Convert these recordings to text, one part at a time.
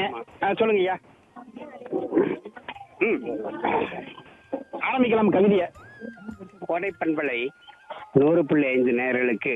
ஆ, சொல்லுங்க ஐயா ம் ஆரம்பிக்கலாம் கவிதையை கோடை பண்பலை நூறு புள்ளி ஐந்து நேயர்களுக்கு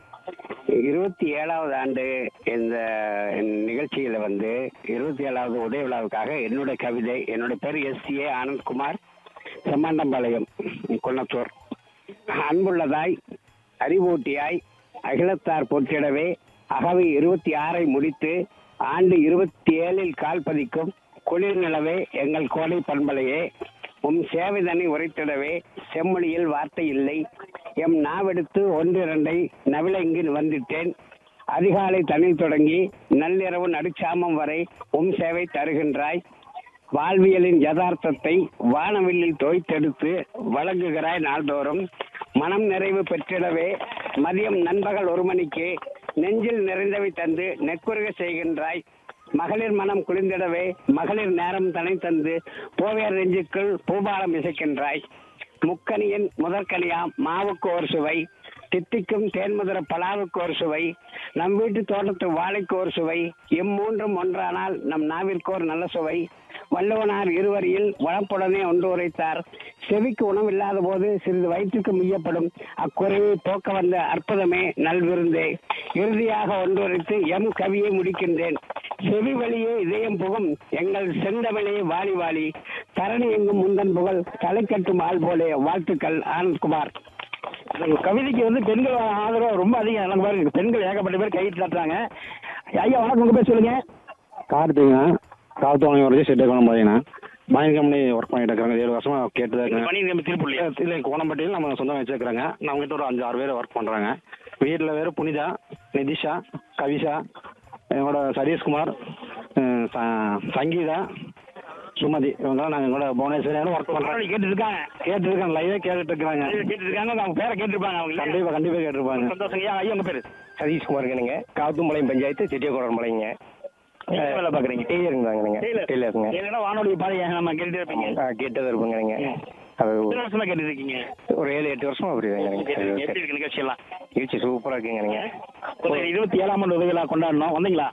இருபத்தி ஏழாவது ஆண்டு இந்த நிகழ்ச்சியில வந்து இருபத்தி ஏழாவது உதய விழாவுக்காக என்னுடைய கவிதை என்னுடைய பேர் எஸ் ஏ ஆனந்த்குமார் செம்மாண்டம்பாளையம் குன்னத்தூர் அன்புள்ளதாய் அறிவூட்டியாய் அகிலத்தார் போற்றிடவே அகவை இருபத்தி ஆறை முடித்து ஆண்டு இருபத்தி ஏழில் கால் பதிக்கும் குளிர் நிலவே எங்கள் கோடை பண்பலையே உம் சேவைதனை உரைத்திடவே செம்மொழியில் வார்த்தை இல்லை எம் நாவெடுத்து ஒன்றிரண்டை நவிலங்கி வந்திட்டேன் அதிகாலை தனில் தொடங்கி நள்ளிரவு நடுச்சாமம் வரை உம் சேவை தருகின்றாய் வாழ்வியலின் யதார்த்தத்தை வானவில்லில் தோய்த்தெடுத்து வழங்குகிறாய் நாள்தோறும் மனம் நிறைவு பெற்றிடவே மதியம் நண்பகல் ஒரு மணிக்கு நெஞ்சில் நிறைந்தவை தந்து நெக்குருக செய்கின்றாய் மகளிர் மனம் குளிர்ந்திடவே மகளிர் நேரம் தனை தந்து போவியர் நெஞ்சுக்குள் பூபாலம் இசைக்கின்றாய் முக்கனியின் முதற்கனியாம் மாவுக்கு ஒரு சுவை தித்திக்கும் தேன்முதிர பலாவுக்கு ஒரு சுவை நம் வீட்டு தோட்டத்து வாழைக்கு ஒரு சுவை இம்மூன்றும் ஒன்றானால் நம் நாவிற்கு ஒரு நல்ல சுவை வள்ளுவனார் இருவரியில் வளப்புடனே ஒன்று உரைத்தார் செவிக்கு உணவில்லாத போது சிறிது வயிற்றுக்கு முய்யப்படும் அக்குறைவை போக்க வந்த அற்புதமே நல்விருந்தே இறுதியாக ஒன்றுரைத்து எம் கவியை முடிக்கின்றேன் செவி வழியே இதயம் புகும் எங்கள் செந்தமிழே வாலி வாலி தரணி எங்கும் முந்தன் புகழ் தலை கட்டும் ஆள் போலே வாழ்த்துக்கள் ஆனந்த்குமார் உங்க கவிதைக்கு வந்து பெண்கள் ஆதரவு ரொம்ப அதிகம் எனக்கு பாருங்க பெண்கள் ஏகப்பட்ட பேர் கையில் தட்டுறாங்க ஐயா வணக்கம் உங்க பேர் சொல்லுங்க கார்த்திங்க கார்த்தவங்க ஒரு செட்டு கோணம் பார்த்தீங்கன்னா மயில் கம்பெனி ஒர்க் பண்ணிட்டு இருக்காங்க ஏழு வருஷமா கேட்டு தான் இருக்கேன் பணி நம்ம திருப்பள்ளி இல்லை கோணம்பட்டியில் நம்ம சொந்தம் வச்சிருக்கிறாங்க நம்ம கிட்ட ஒரு அஞ்சு ஆறு பேர் ஒர்க் பண்ணுறாங்க வீட்டில் வேறு புனிதா நிதிஷா கவிஷா எங்களோட சதீஷ்குமார் அஹ் ச- சங்கீதா சுமதி இவங்கெல்லாம் நாங்கள் கூட புவனேஸ்வரியோட ஒர்க் பண்ணுறோம் கேட்டு இருக்காங்க கேட்டுருக்காங்க லைவே கேட்டுட்டு இருக்கிறாங்க கேட்டு இருக்காங்க அவங்க பேரை கேட்டிருப்பாங்க அவங்க கண்டிப்பாக கண்டிப்பாக கேட்டிருப்பாங்க சந்தோஷம் ஐயா ஐயா உங்க பேரு சதீஷ்குமாருங்க காத்தும்பாளையம் பஞ்சாயத்து செட்டியகுளம் மலைங்க என்ன வேலை பாக்குறீங்க டெய்லருங்க டெய்லருங்க இல்லைன்னா வானொலி பாதையை நம்ம கேட்டுட்டே இருப்பீங்க ஆ கேட்டதாக இருப்பேங்க நீங்க அது எத்தனை வருஷமா கேட்டு இருக்கீங்க ஒரு ஏழு எட்டு வருஷமா புரியுதுங்க எப்படி இருக்கு நிகழ்ச்சி எல்லாம் இருந்துச்சு சூப்பராக இருக்குங்க நீங்க ஒரு இருபத்தி ஏழாம் ஆண்டு உதவிகளா கொண்டாடணும் வந்தீங்களா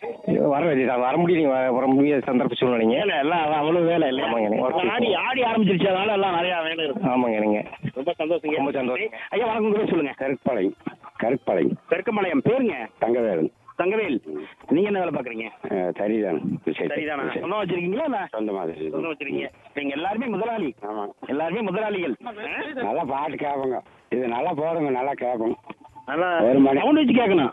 வர வேண்டியது வர முடியும் வர முடியாத சந்தர்ப்ப சூழ்நிலைங்க வேலை எல்லாம் அவ்வளவு வேலை இல்லையா ஆமாங்க, நீ work ஆடி ஆடி ஆரம்பிச்சிருச்சு அதனால எல்லாம் நிறைய வேலை இருக்கு ஆமாங்க நீங்க ரொம்ப சந்தோஷம் ரொம்ப சந்தோஷம். ஐயா வணக்கம் உங்க பேர் சொல்லுங்க கருப்பாளையம் கருப்பாளையம் பெருக்கம்பாளையம் பேருங்க தங்கவேலன் தங்கவேல் நீங்க என்ன வேலை பாக்குறீங்க சரிதான் சரிதானா சொந்தம் வச்சிருக்கீங்களா இல்ல சொந்த மாதிரி சொந்தம் வச்சிருக்கீங்க நீங்க எல்லாருமே முதலாளி ஆமா எல்லாருமே முதலாளிகள் நல்லா பாட்டு கேட்போங்க இது நல்லா போடுங்க நல்லா கேட்கும் நல்லா ஒரு மணி. சவுண்ட் வச்சு கேட்கணும்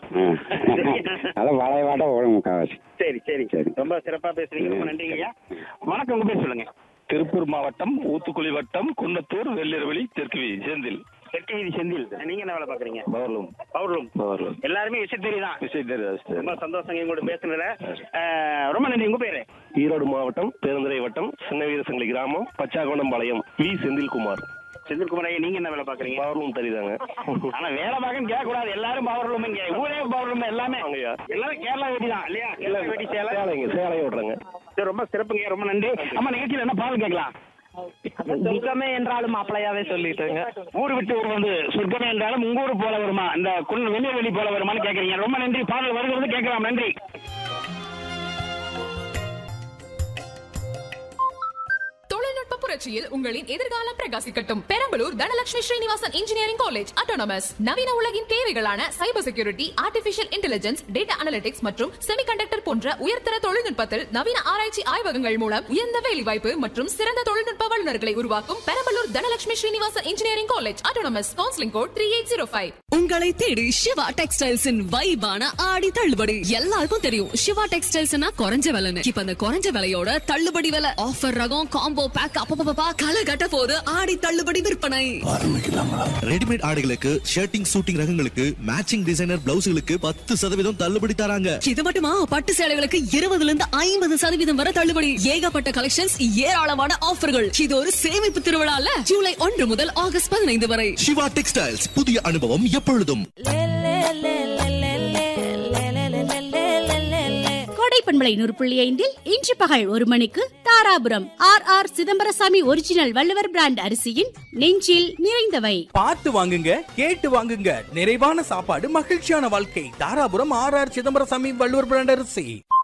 நல்லா பழைய பாட்டை ஓடும் முக்கால்வாசி சரி சரி சரி. ரொம்ப சிறப்பா பேசுறீங்க ரொம்ப நன்றிங்க ஐயா வணக்கம் உங்க பேர் சொல்லுங்க திருப்பூர் மாவட்டம் ஊத்துக்குளி வட்டம் குன்னத்தூர் வெள்ளிரவெளி தெற்கு வீதி செந்தில் தெற்கு வீதி செந்தில் நீங்க என்ன வேலை பாக்குறீங்க பவர்லூம் பவுர்லும் பவர்லூம் எல்லாருமே விசைத்தறி தான் விஜய் தெரியாது ரொம்ப சந்தோஷம் எங்களோட பேசுனதுல அஹ், ரொம்ப நன்றி உங்க பேரு ஈரோடு மாவட்டம் பெருந்துறை வட்டம் சின்ன வீரசங்கிலி கிராமம் பச்சாகோணம்பாளையம் வி செந்தில்குமார் செந்தில்குமார் ஐயா நீங்க என்ன வேலை பாக்குறீங்க பவர்லூம் தரிதாங்க ஆனா வேலை பார்க்கன்னு கேட்க கூடாது எல்லாரும் பவர்லும் இங்க ஊரே பவர்லும் எல்லாமே ஆமாங்கய்யா. எல்லாரும் கேரளா வெடி தான் இல்லையா கேரளா வெடி சேலை சேலைங்க சேலை ஓட்டுறாங்க சரி, ரொம்ப சிறப்புங்க ரொம்ப நன்றி அம்மா நிகழ்ச்சியில என்ன பாடல் கேட்கலாம் சுத்தமே என்றாலும் மாப்பிளையாவே சொல்லிட்டேங்க ஊர் விட்டு ஊர் வந்து சொர்க்கமே என்றாலும் உங்க ஊர் போல வருமா இந்த குள்ள வெளியூர் வெளி போல வருமான்னு கேக்குறீங்க ரொம்ப நன்றி பாடல் வருகிறது கேட்கலாம் நன்றி தொழில்நுட்ப புரட்சியில் உங்களின் எதிர்காலம் பிரகாசிக்கட்டும் Perambalur Dhanalakshmi Srinivasan engineering college autonomous நவீன உலகின் தேவைகளான cyber security artificial intelligence data analytics மற்றும் செமிகண்டக்டர் போன்ற உயர்தர தொழில்நுட்பத்தில் நவீன ஆராய்ச்சி ஆய்வகங்கள் மூலம் உயர்ந்த வேலைவாய்ப்பு மற்றும் சிறந்த தொழில்நுட்ப வல்லுநர்களை உருவாக்கும் Perambalur Dhanalakshmi Srinivasan engineering college autonomous counselling code three eight zero five உங்களை தேடி சிவா டெக்ஸ்டைல்ஸின் வைபான ஆடி தள்ளுபடி எல்லாருக்கும் தெரியும் சிவா டெக்ஸ்டைல்ஸ்னா குறைஞ்ச விலைன்னு இப்ப அந்த குறைஞ்ச விலையோட தள்ளுபடி விலை ஆஃபர் ரகம் காம்போ பேக் அப்பப்பா களை கட்ட போது ஆடி தள்ளுபடி விற்பனை ரெடிமேட் ஆடைகளுக்கு ஷர்ட்டிங் சூட்டிங் ரகங்களுக்கு மேட்சிங் டிசைனர் பிளவுஸ்களுக்கு பத்து சதவீதம் தள்ளுபடி தராங்க இது மட்டுமா பட்டு சேலைகளுக்கு இருபதுல இருந்து ஐம்பது சதவீதம் வரை தள்ளுபடி ஏகப்பட்ட கலெக்ஷன்ஸ் ஏராளமான ஆஃபர்கள் இது ஒரு சேமிப்பு திருவிழால ஜூலை ஒன்று முதல் ஆகஸ்ட் பதினைந்து வரை சிவா டெக்ஸ்டைல்ஸ் புதிய அனுபவம் எப்பொழுதும் கோடை பண்பலை நூறு புள்ளி ஐந்தில் இன்று பகல் ஒரு மணிக்கு Dharapuram R R Chidambarasamy original Valluvar brand அரிசியின் நெஞ்சில் நிறைந்தவை பார்த்து வாங்குங்க கேட்டு வாங்குங்க நிறைவான சாப்பாடு மகிழ்ச்சியான வாழ்க்கை Dharapuram R R Chidambarasamy Valluvar brand அரிசி